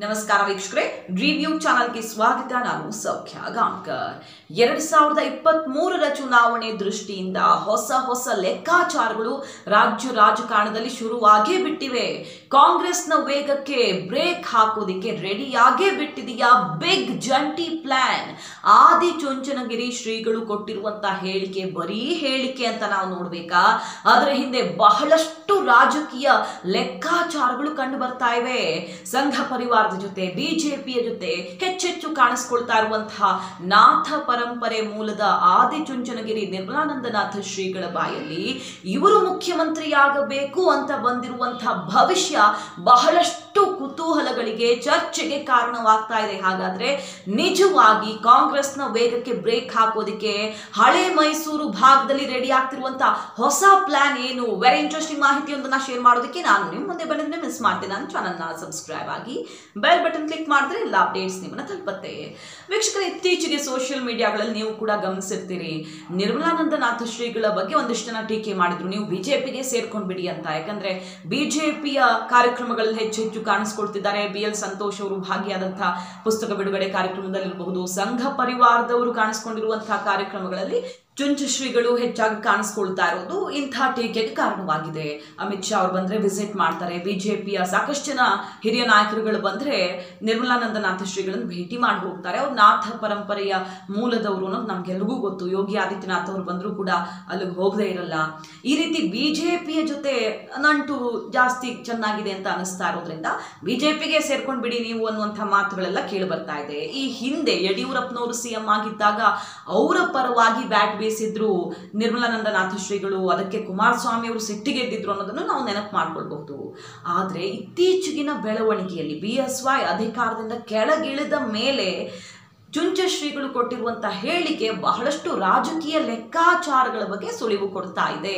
ನಮಸ್ಕಾರ ವೀಕ್ಷಕರೇ ರಿವ್ಯೂ ಚಾನಲ್ಗೆ ಸ್ವಾಗತ ನಾನು ಸೌಖ್ಯ ಗಾಂವ್ಕರ್ ಎರಡ್ ಸಾವಿರದ ಇಪ್ಪತ್ತ್ ಮೂರರ ಚುನಾವಣೆ ದೃಷ್ಟಿಯಿಂದ ಹೊಸ ಹೊಸ ಲೆಕ್ಕಾಚಾರಗಳು ರಾಜ್ಯ ರಾಜಕಾರಣದಲ್ಲಿ ಶುರುವಾಗೇ ಬಿಟ್ಟಿವೆ ಕಾಂಗ್ರೆಸ್ನ ವೇಗಕ್ಕೆ ಬ್ರೇಕ್ ಹಾಕೋದಿಕ್ಕೆ ರೆಡಿಯಾಗೇ ಬಿಟ್ಟಿದೆಯಾ ಬಿಗ್ ಜಂಟಿ ಪ್ಲಾನ್ ಆದಿ ಚುಂಚನಗಿರಿ ಶ್ರೀಗಳು ಕೊಟ್ಟಿರುವಂತಹ ಹೇಳಿಕೆ ಬರೀ ಹೇಳಿಕೆ ಅಂತ ನಾವು ನೋಡ್ಬೇಕಾ ಅದರ ಹಿಂದೆ ಬಹಳಷ್ಟು ರಾಜಕೀಯ ಲೆಕ್ಕಾಚಾರಗಳು ಕಂಡು ಬರ್ತಾ ಇವೆ ಸಂಘ ಪರಿವಾರದ ಜೊತೆ ಬಿಜೆಪಿಯ ಜೊತೆ ಹೆಚ್ಚೆಚ್ಚು ಕಾಣಿಸ್ಕೊಳ್ತಾ ಇರುವಂತಹ ನಾಥ ಪರಂಪರೆ ಮೂಲದ ಆದಿಚುಂಚನಗಿರಿ ನಿರ್ಮಲಾನಂದನಾಥ ಶ್ರೀಗಳ ಬಾಯಲ್ಲಿ ಇವರು ಮುಖ್ಯಮಂತ್ರಿಯಾಗಬೇಕು ಅಂತ ಬಂದಿರುವಂತಹ ಭವಿಷ್ಯ ಬಹಳಷ್ಟು ಕುತೂಹಲಗಳಿಗೆ ಚರ್ಚೆಗೆ ಕಾರಣವಾಗ್ತಾ ಇದೆ ಹಾಗಾದ್ರೆ ನಿಜವಾಗಿ ಕಾಂಗ್ರೆಸ್ನ ವೇಗಕ್ಕೆ ಬ್ರೇಕ್ ಹಾಕೋದಿಕ್ಕೆ ಹಳೆ ಮೈಸೂರು ಭಾಗದಲ್ಲಿ ರೆಡಿ ಆಗ್ತಿರುವಂತಹ ಹೊಸ ಪ್ಲಾನ್ ಏನು ವೆರಿ ಇಂಟ್ರೆಸ್ಟಿಂಗ್ ಮಾಹಿತಿಯೊಂದನ್ನ ಶೇರ್ ಮಾಡೋದಕ್ಕೆ ನಾನು ನಿಮ್ಮ ಮುಂದೆ ಬಂದಿದ್ರೆ ಮಿಸ್ ಮಾಡ್ತೀನಿ ನನ್ನ ಚಾನಲ್ನ ಸಬ್ಸ್ಕ್ರೈಬ್ ಆಗಿ ಬೆಲ್ ಬಟನ್ ಕ್ಲಿಕ್ ಮಾಡಿದ್ರೆ ಎಲ್ಲ ಅಪ್ಡೇಟ್ಸ್ ನಿಮ್ಮನ್ನ ತಲುಪತ್ತೆ ವೀಕ್ಷಕರ ಇತ್ತೀಚೆಗೆ ಸೋಷಿಯಲ್ ಮೀಡಿಯಾಗಳಲ್ಲಿ ನೀವು ಕೂಡ ಗಮನಿಸಿರ್ತೀರಿ ನಿರ್ಮಲಾನಂದನಾಥ ಶ್ರೀಗಳ ಬಗ್ಗೆ ಒಂದಿಷ್ಟು ಜನ ಟೀಕೆ ಮಾಡಿದ್ರು ನೀವು ಬಿಜೆಪಿಗೆ ಸೇರ್ಕೊಂಡ್ಬಿಡಿ ಅಂತ ಯಾಕಂದ್ರೆ ಬಿಜೆಪಿಯ ಕಾರ್ಯಕ್ರಮಗಳಲ್ಲಿ ಹೆಚ್ಚು ಹೆಚ್ಚು ಕಾಣಿಸ್ಕೊಳ್ತಿದ್ದಾರೆ ಬಿ ಎಲ್ ಸಂತೋಷ್ ಅವರು ಭಾಗಿಯಾದಂತಹ ಪುಸ್ತಕ ಬಿಡುಗಡೆ ಕಾರ್ಯಕ್ರಮದಲ್ಲಿರಬಹುದು ಸಂಘ ಪರಿವಾರದವರು ಕಾಣಿಸ್ಕೊಂಡಿರುವಂತಹ ಕಾರ್ಯಕ್ರಮಗಳಲ್ಲಿ ಚುಂಚು ಶ್ರೀಗಳು ಹೆಚ್ಚಾಗಿ ಕಾಣಿಸ್ಕೊಳ್ತಾ ಇರೋದು ಇಂಥ ಟೀಕೆಗೆ ಕಾರಣವಾಗಿದೆ ಅಮಿತ್ ಶಾ ಅವ್ರು ಬಂದ್ರೆ ವಿಸಿಟ್ ಮಾಡ್ತಾರೆ ಬಿಜೆಪಿಯ ಸಾಕಷ್ಟು ಜನ ಹಿರಿಯ ನಾಯಕರುಗಳು ಬಂದ್ರೆ ನಿರ್ಮಲಾನಂದನಾಥ ಶ್ರೀಗಳನ್ನು ಭೇಟಿ ಮಾಡಿ ಹೋಗ್ತಾರೆ ಅವ್ರು ನಾಥ ಪರಂಪರೆಯ ಮೂಲದವರು ಅನ್ನೋದು ನಮ್ಗೆಲ್ರಿಗೂ ಗೊತ್ತು ಯೋಗಿ ಆದಿತ್ಯನಾಥ್ ಅವರು ಬಂದರೂ ಕೂಡ ಅಲ್ಲಿಗೆ ಹೋಗದೇ ಇರಲ್ಲ ಈ ರೀತಿ ಬಿಜೆಪಿಯ ಜೊತೆ ನಂಟು ಜಾಸ್ತಿ ಚೆನ್ನಾಗಿದೆ ಅಂತ ಅನಿಸ್ತಾ ಇರೋದ್ರಿಂದ ಬಿಜೆಪಿಗೆ ಸೇರ್ಕೊಂಡು ಬಿಡಿ ನೀವು ಅನ್ನುವಂಥ ಮಾತುಗಳೆಲ್ಲ ಕೇಳಿ ಬರ್ತಾ ಇದೆ ಈ ಹಿಂದೆ ಯಡಿಯೂರಪ್ಪನವರು ಸಿ ಎಂ ಆಗಿದ್ದಾಗ ಅವರ ಪರವಾಗಿ ಬ್ಯಾಟ್ ಬೀಸಿದ್ರು ನಿರ್ಮಲಾನಂದನಾಥ ಶ್ರೀಗಳು ಅದಕ್ಕೆ ಕುಮಾರಸ್ವಾಮಿ ಅವರು ಸಿಟ್ಟಿಗೆದ್ದಿದ್ರು ಅನ್ನೋದನ್ನು ನಾವು ನೆನಪು ಮಾಡ್ಕೊಳ್ಬಹುದು ಆದರೆ ಇತ್ತೀಚೆಗಿನ ಬೆಳವಣಿಗೆಯಲ್ಲಿ ಬಿ ಎಸ್ ವೈ ಅಧಿಕಾರದಿಂದ ಕೆಳಗಿಳಿದ ಮೇಲೆ ಚುಂಚ ಶ್ರೀಗಳು ಕೊಟ್ಟಿರುವಂತಹ ಹೇಳಿಕೆ ಬಹಳಷ್ಟು ರಾಜಕೀಯ ಲೆಕ್ಕಾಚಾರಗಳ ಬಗ್ಗೆ ಸುಳಿವು ಕೊಡ್ತಾ ಇದೆ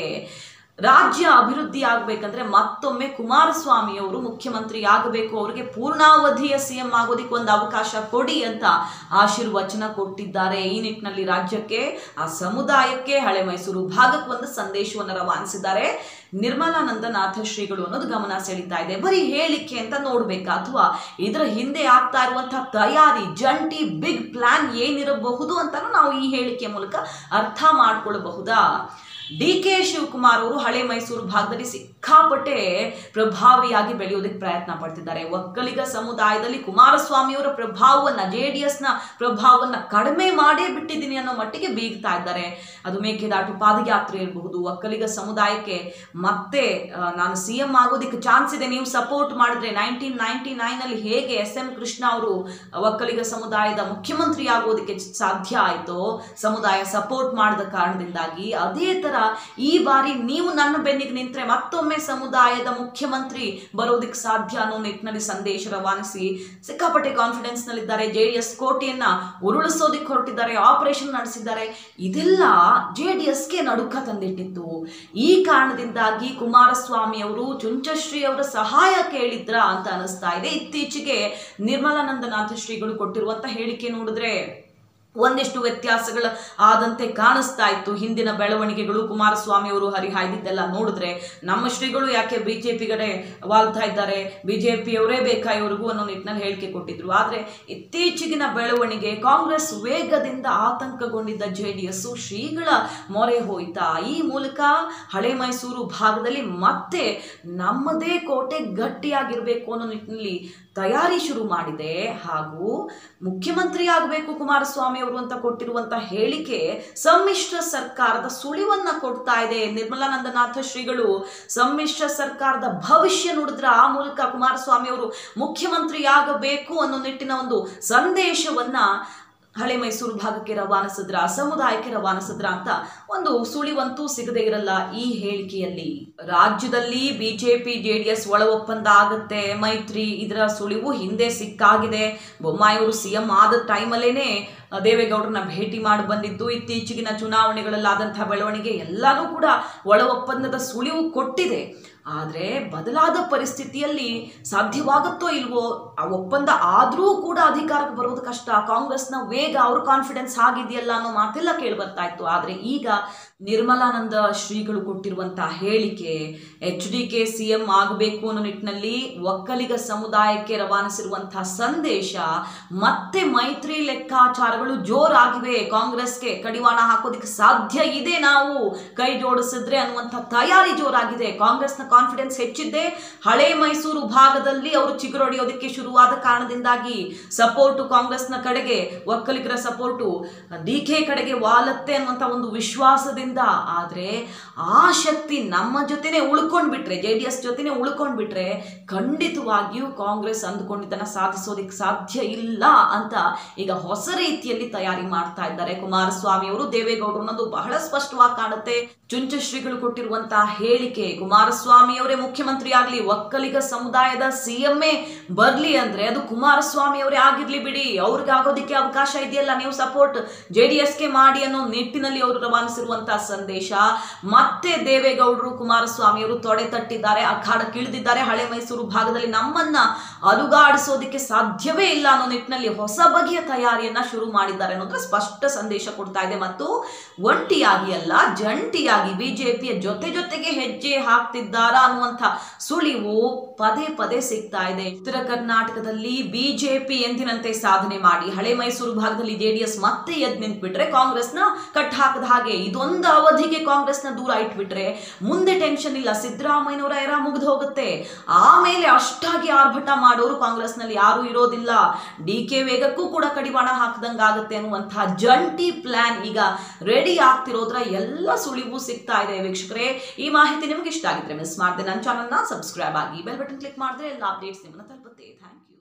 ರಾಜ್ಯ ಅಭಿವೃದ್ಧಿ ಆಗಬೇಕಂದ್ರೆ ಮತ್ತೊಮ್ಮೆ ಕುಮಾರಸ್ವಾಮಿ ಅವರು ಮುಖ್ಯಮಂತ್ರಿ ಆಗಬೇಕು ಅವರಿಗೆ ಪೂರ್ಣಾವಧಿಯ ಸಿಎಂ ಆಗೋದಕ್ಕೆ ಒಂದು ಅವಕಾಶ ಕೊಡಿ ಅಂತ ಆಶೀರ್ವಚನ ಕೊಟ್ಟಿದ್ದಾರೆ ಈ ನಿಟ್ಟಿನಲ್ಲಿ ರಾಜ್ಯಕ್ಕೆ ಆ ಸಮುದಾಯಕ್ಕೆ ಹಳೆ ಮೈಸೂರು ಭಾಗಕ್ಕೆ ಒಂದು ಸಂದೇಶವನ್ನು ರವಾನಿಸಿದ್ದಾರೆ ನಿರ್ಮಲಾನಂದನಾಥ ಶ್ರೀಗಳು ಅನ್ನೋದು ಗಮನ ಸೆಳೀತಾ ಇದೆ ಬರೀ ಹೇಳಿಕೆ ಅಂತ ನೋಡ್ಬೇಕಾ ಅಥವಾ ಇದರ ಹಿಂದೆ ಆಗ್ತಾ ಇರುವಂತಹ ತಯಾರಿ ಜಂಟಿ ಬಿಗ್ ಪ್ಲಾನ್ ಏನಿರಬಹುದು ಅಂತಾನು ನಾವು ಈ ಹೇಳಿಕೆ ಮೂಲಕ ಅರ್ಥ ಮಾಡ್ಕೊಳ್ಬಹುದಾ ಡಿ ಕೆ ಶಿವಕುಮಾರ್ ಅವರು ಹಳೆ ಮೈಸೂರು ಭಾಗದಲ್ಲಿ ಸಿಕ್ಕಾಪಟ್ಟೆ ಪ್ರಭಾವಿಯಾಗಿ ಬೆಳೆಯೋದಕ್ಕೆ ಪ್ರಯತ್ನ ಪಡ್ತಿದ್ದಾರೆ ಒಕ್ಕಲಿಗ ಸಮುದಾಯದಲ್ಲಿ ಕುಮಾರಸ್ವಾಮಿ ಅವರ ಪ್ರಭಾವವನ್ನ ಜೆ ಡಿ ಎಸ್ನ ಪ್ರಭಾವವನ್ನ ಕಡಿಮೆ ಮಾಡೇ ಬಿಟ್ಟಿದ್ದೀನಿ ಅನ್ನೋ ಮಟ್ಟಿಗೆ ಬೀಗ್ತಾ ಇದ್ದಾರೆ ಅದು ಮೇಕೆದಾಟು ಪಾದಯಾತ್ರೆ ಇರಬಹುದು ಒಕ್ಕಲಿಗ ಸಮುದಾಯಕ್ಕೆ ಮತ್ತೆ ಆ, ನಾನು ಸಿ ಎಂ ಆಗೋದಕ್ಕೆ ಚಾನ್ಸ್ ಇದೆ ನೀವು ಸಪೋರ್ಟ್ ಮಾಡಿದ್ರೆ ನೈನ್ಟೀನ್ ನೈನ್ಟಿ ನೈನಲ್ಲಿ ಹೇಗೆ ಎಸ್ ಎಂ ಕೃಷ್ಣ ಅವರು ಒಕ್ಕಲಿಗ ಸಮುದಾಯದ ಮುಖ್ಯಮಂತ್ರಿ ಆಗೋದಕ್ಕೆ ಸಾಧ್ಯ ಆಯಿತೋ ಸಮುದಾಯ ಸಪೋರ್ಟ್ ಮಾಡಿದ ಕಾರಣದಿಂದಾಗಿ ಅದೇ ತರ ಈ ಬಾರಿ ನೀವು ನನ್ನ ಬೆನ್ನಿಗೆ ನಿಂತ್ರೆ ಮತ್ತೊಮ್ಮೆ ಸಮುದಾಯದ ಮುಖ್ಯಮಂತ್ರಿ ಬರೋದಕ್ಕೆ ಸಾಧ್ಯ ಅನ್ನೋ ನಿಟ್ಟಿನಲ್ಲಿ ಸಂದೇಶ ರವಾನಿಸಿ ಸಿಕ್ಕಾಪಟ್ಟೆ ಕಾನ್ಫಿಡೆನ್ಸ್ ನಲ್ಲಿದ್ದಾರೆ ಜೆ ಡಿ ಎಸ್ ಕೋಟೆಯನ್ನ ಉರುಳಿಸೋದಕ್ಕೆ ಹೊರಟಿದ್ದಾರೆ ಆಪರೇಷನ್ ನಡೆಸಿದ್ದಾರೆ ಇದೆಲ್ಲ ಜೆ ಡಿ ಎಸ್ಗೆ ನಡುಕ ತಂದಿಟ್ಟಿತ್ತು ಈ ಕಾರಣದಿಂದಾಗಿ ಕುಮಾರಸ್ವಾಮಿ ಅವರು ಚುಂಚಶ್ರೀ ಅವರ ಸಹಾಯ ಕೇಳಿದ್ರ ಅಂತ ಅನಿಸ್ತಾ ಇದೆ ಇತ್ತೀಚೆಗೆ ನಿರ್ಮಲಾನಂದನಾಥ ಶ್ರೀಗಳು ಕೊಟ್ಟಿರುವಂತ ಹೇಳಿಕೆ ನೋಡಿದ್ರೆ ಒಂದಿಷ್ಟು ವ್ಯತ್ಯಾಸಗಳು ಆದಂತೆ ಕಾಣಿಸ್ತಾ ಇತ್ತು ಹಿಂದಿನ ಬೆಳವಣಿಗೆಗಳು ಕುಮಾರಸ್ವಾಮಿ ಅವರು ಹರಿಹಾಯ್ದಿದ್ದೆಲ್ಲ ನೋಡಿದ್ರೆ ನಮ್ಮ ಶ್ರೀಗಳು ಯಾಕೆ ಬಿಜೆಪಿ ಕಡೆ ವಾಲ್ತಾ ಇದ್ದಾರೆ ಬಿಜೆಪಿಯವರೇ ಬೇಕಾ ಇವ್ರಿಗೂ ಅನ್ನೋ ನಿಟ್ಟಿನಲ್ಲಿ ಹೇಳಿಕೆ ಕೊಟ್ಟಿದ್ರು ಆದರೆ ಇತ್ತೀಚೆಗಿನ ಬೆಳವಣಿಗೆ ಕಾಂಗ್ರೆಸ್ ವೇಗದಿಂದ ಆತಂಕಗೊಂಡಿದ್ದ ಜೆ ಡಿ ಎಸ್ ಶ್ರೀಗಳ ಮೊರೆ ಹೋಯ್ತಾ ಈ ಮೂಲಕ ಹಳೆ ಮೈಸೂರು ಭಾಗದಲ್ಲಿ ಮತ್ತೆ ನಮ್ಮದೇ ಕೋಟೆ ಗಟ್ಟಿಯಾಗಿರಬೇಕು ಅನ್ನೋ ನಿಟ್ಟಿನಲ್ಲಿ ತಯಾರಿ ಶುರು ಮಾಡಿದೆ ಹಾಗೂ ಮುಖ್ಯಮಂತ್ರಿ ಆಗಬೇಕು ಕುಮಾರಸ್ವಾಮಿ ಅವರು ಅಂತ ಕೊಟ್ಟಿರುವಂತ ಹೇಳಿಕೆ ಸಮ್ಮಿಶ್ರ ಸರ್ಕಾರದ ಸುಳಿವನ್ನ ಕೊಡ್ತಾ ಇದೆ ನಿರ್ಮಲಾನಂದನಾಥ ಶ್ರೀಗಳು ಸಮ್ಮಿಶ್ರ ಸರ್ಕಾರದ ಭವಿಷ್ಯ ನುಡಿದ್ರ ಆ ಮೂಲಕ ಕುಮಾರಸ್ವಾಮಿ ಅವರು ಮುಖ್ಯಮಂತ್ರಿ ಆಗಬೇಕು ಅನ್ನೋ ನಿಟ್ಟಿನ ಒಂದು ಸಂದೇಶವನ್ನ ಹಳೆ ಮೈಸೂರು ಭಾಗಕ್ಕೆ ರವಾನಿಸಿದ್ರ ಸಮುದಾಯಕ್ಕೆ ರವಾನಿಸಿದ್ರ ಅಂತ ಒಂದು ಸುಳಿವಂತೂ ಸಿಗದೇ ಇರಲ್ಲ ಈ ಹೇಳಿಕೆಯಲ್ಲಿ ರಾಜ್ಯದಲ್ಲಿ ಬಿಜೆಪಿ ಜೆಡಿಎಸ್ ಒಳ ಒಪ್ಪಂದ ಆಗುತ್ತೆ ಮೈತ್ರಿ ಇದರ ಸುಳಿವು ಹಿಂದೆ ಸಿಕ್ಕಾಗಿದೆ ಬೊಮ್ಮಾಯಿ ಅವರು ಸಿಎಂ ಆದ ಟೈಮಲ್ಲೇನೆ ದೇವೇಗೌಡರನ್ನ ಭೇಟಿ ಮಾಡಿ ಬಂದಿದ್ದು ಇತ್ತೀಚೆಗಿನ ಚುನಾವಣೆಗಳಲ್ಲಾದಂತಹ ಬೆಳವಣಿಗೆ ಎಲ್ಲಾನು ಕೂಡ ಒಳ ಒಪ್ಪಂದದ ಸುಳಿವು ಕೊಟ್ಟಿದೆ ಆದರೆ ಬದಲಾದ ಪರಿಸ್ಥಿತಿಯಲ್ಲಿ ಸಾಧ್ಯವಾಗುತ್ತೋ ಇಲ್ವೋ ಆ ಒಪ್ಪಂದ ಆದರೂ ಕೂಡ ಅಧಿಕಾರಕ್ಕೆ ಬರೋದು ಕಷ್ಟ ಕಾಂಗ್ರೆಸ್ನ ವೇಗ ಅವ್ರ ಕಾನ್ಫಿಡೆನ್ಸ್ ಆಗಿದೆಯಲ್ಲ ಅನ್ನೋ ಮಾತೆಲ್ಲ ಕೇಳಿ ಬರ್ತಾ ಇತ್ತು ಆದರೆ ಈಗ ನಿರ್ಮಲಾನಂದ ಶ್ರೀಗಳು ಕೊಟ್ಟಿರುವಂತಹ ಹೇಳಿಕೆ H D K C M ಆಗಬೇಕು ಅನ್ನೋ ನಿಟ್ಟಿನಲ್ಲಿ ಒಕ್ಕಲಿಗ ಸಮುದಾಯಕ್ಕೆ ರವಾನಿಸಿರುವಂತಹ ಸಂದೇಶ ಮತ್ತೆ ಮೈತ್ರಿ ಲೆಕ್ಕಾಚಾರಗಳು ಜೋರಾಗಿವೆ ಕಾಂಗ್ರೆಸ್ಗೆ ಕಡಿವಾಣ ಹಾಕೋದಕ್ಕೆ ಸಾಧ್ಯ ಇದೆ ನಾವು ಕೈ ಜೋಡಿಸಿದ್ರೆ ಅನ್ನುವಂಥ ತಯಾರಿ ಜೋರಾಗಿದೆ ಕಾಂಗ್ರೆಸ್ನ ಕಾನ್ಫಿಡೆನ್ಸ್ ಹೆಚ್ಚಿದ್ದೆ ಹಳೆ ಮೈಸೂರು ಭಾಗದಲ್ಲಿ ಅವರು ಚಿಗುರೊಡೆಯೋದಕ್ಕೆ ಶುರುವಾದ ಕಾರಣದಿಂದಾಗಿ ಸಪೋರ್ಟು ಕಾಂಗ್ರೆಸ್ನ ಕಡೆಗೆ ಒಕ್ಕಲಿಗರ ಸಪೋರ್ಟು ಡಿ ಕೆ ಕಡೆಗೆ ವಾಲತ್ತೆ ಅನ್ನುವಂಥ ಒಂದು ವಿಶ್ವಾಸದಿಂದ ಆದರೆ ಆ ಶಕ್ತಿ ನಮ್ಮ ಜೊತೆನೆ ಉಳ್ಕೊಂಡ್ಬಿಟ್ರೆ ಜೆ ಡಿ ಎಸ್ ಜೊತೆನೆ ಉಳ್ಕೊಂಡ್ಬಿಟ್ರೆ ಖಂಡಿತವಾಗಿಯೂ ಕಾಂಗ್ರೆಸ್ ಅಂದುಕೊಂಡಿದ್ದನ್ನ ಸಾಧಿಸೋದಕ್ಕೆ ಸಾಧ್ಯ ಇಲ್ಲ ಅಂತ ಈಗ ಹೊಸ ರೀತಿಯಲ್ಲಿ ತಯಾರಿ ಮಾಡ್ತಾ ಇದ್ದಾರೆ ಕುಮಾರಸ್ವಾಮಿ ಅವರು ದೇವೇಗೌಡರು ಅನ್ನೋದು ಬಹಳ ಸ್ಪಷ್ಟವಾಗಿ ಕಾಣುತ್ತೆ ಚುಂಚಶ್ರೀಗಳು ಕೊಟ್ಟಿರುವಂತಹ ಹೇಳಿಕೆ ಕುಮಾರಸ್ವಾಮಿ ಅವರೇ ಮುಖ್ಯಮಂತ್ರಿ ಆಗ್ಲಿ ಒಕ್ಕಲಿಗ ಸಮುದಾಯದ ಸಿಎಂಎ ಬರ್ಲಿ ಅಂದ್ರೆ ಅದು ಕುಮಾರಸ್ವಾಮಿ ಅವರೇ ಆಗಿರ್ಲಿ ಬಿಡಿ ಅವ್ರಿಗೆ ಆಗೋದಕ್ಕೆ ಅವಕಾಶ ಇದೆಯಲ್ಲ ನೀವು ಸಪೋರ್ಟ್ ಜೆ ಡಿ ಎಸ್ಗೆ ಮಾಡಿ ಅನ್ನೋ ನಿಟ್ಟಿನಲ್ಲಿ ಅವರು ರವಾನಿಸಿರುವಂತಹ ಸಂದೇಶ ಮತ್ತೆ ದೇವೇಗೌಡರು ಕುಮಾರಸ್ವಾಮಿ ಅವರು ತೊಡೆ ತಟ್ಟಿದ್ದಾರೆ ಅಖಾಡಕ್ಕೆ ಇಳಿದಿದ್ದಾರೆ ಹಳೆ ಮೈಸೂರು ಭಾಗದಲ್ಲಿ ನಮ್ಮನ್ನ ಅಲುಗಾಡಿಸೋದಕ್ಕೆ ಸಾಧ್ಯವೇ ಇಲ್ಲ ಅನ್ನೋ ನಿಟ್ಟಿನಲ್ಲಿ ಹೊಸ ಬಗೆಯ ತಯಾರಿಯನ್ನ ಶುರು ಮಾಡಿದ್ದಾರೆ ಅನ್ನೋದ್ರ ಸ್ಪಷ್ಟ ಸಂದೇಶ ಕೊಡ್ತಾ ಇದೆ ಮತ್ತು ಒಂಟಿಯಾಗಿ ಅಲ್ಲ ಜಂಟಿಯಾಗಿ ಬಿಜೆಪಿಯ ಜೊತೆ ಜೊತೆಗೆ ಹೆಜ್ಜೆ ಹಾಕ್ತಿದ್ದಾರಾ ಅನ್ನುವಂಥ ಸುಳಿವು ಪದೇ ಪದೇ ಸಿಗ್ತಾ ಇದೆ ಉತ್ತರ ಕರ್ನಾಟಕದಲ್ಲಿ ಬಿಜೆಪಿ ಎಂದಿನಂತೆ ಸಾಧನೆ ಮಾಡಿ ಹಳೆ ಮೈಸೂರು ಭಾಗದಲ್ಲಿ ಜೆಡಿಎಸ್ ಮತ್ತೆ ಎದ್ ನಿಂತ್ಬಿಟ್ರೆ ಕಾಂಗ್ರೆಸ್ನ ಕಟ್ ಹಾಕದ ಹಾಗೆ ಇದೊಂದು ಅವಧಿಗೆ ಕಾಂಗ್ರೆಸ್ನ ದೂರ ಇಟ್ಬಿಟ್ರೆ ಮುಂದೆ ಟೆನ್ಷನ್ ಇಲ್ಲ ಸಿದ್ದರಾಮಯ್ಯನವರ ಎರ ಮುಗಿದು ಹೋಗುತ್ತೆ ಆಮೇಲೆ ಅಷ್ಟಾಗಿ ಆರ್ಭಟ ಮಾಡೋರು ಕಾಂಗ್ರೆಸ್ನಲ್ಲಿ ಯಾರು ಇರೋದಿಲ್ಲ ಡಿ ಕೆ ವೇಗಕ್ಕೂ ಕೂಡ ಕಡಿವಾಣ ಹಾಕ್ದಂಗಾಗುತ್ತೆ ಅನ್ನುವಂತಹ ಜಂಟಿ ಪ್ಲಾನ್ ಈಗ ರೆಡಿ ಆಗ್ತಿರೋದ್ರ ಎಲ್ಲ ಸುಳಿವು ಸಿಗ್ತಾ ಇದೆ ವೀಕ್ಷಕರೇ ಈ ಮಾಹಿತಿ ನಿಮಗೆ ಇಷ್ಟ ಆಗಿದ್ರೆ ಮಿಸ್ ಮಾಡಿದೆ ನನ್ನ ಚಾನಲ್ನ ಸಬ್ಸ್ಕ್ರೈಬ್ ಆಗಿ ಬೆಲ್ ಬಟನ್ ಕ್ಲಿಕ್ ಮಾಡಿದ್ರೆ ಎಲ್ಲ ಅಪ್ಡೇಟ್ಸ್ ನಿಮ್ಮನ್ನ ತಲುಪುತ್ತೆ ಥ್ಯಾಂಕ್ ಯು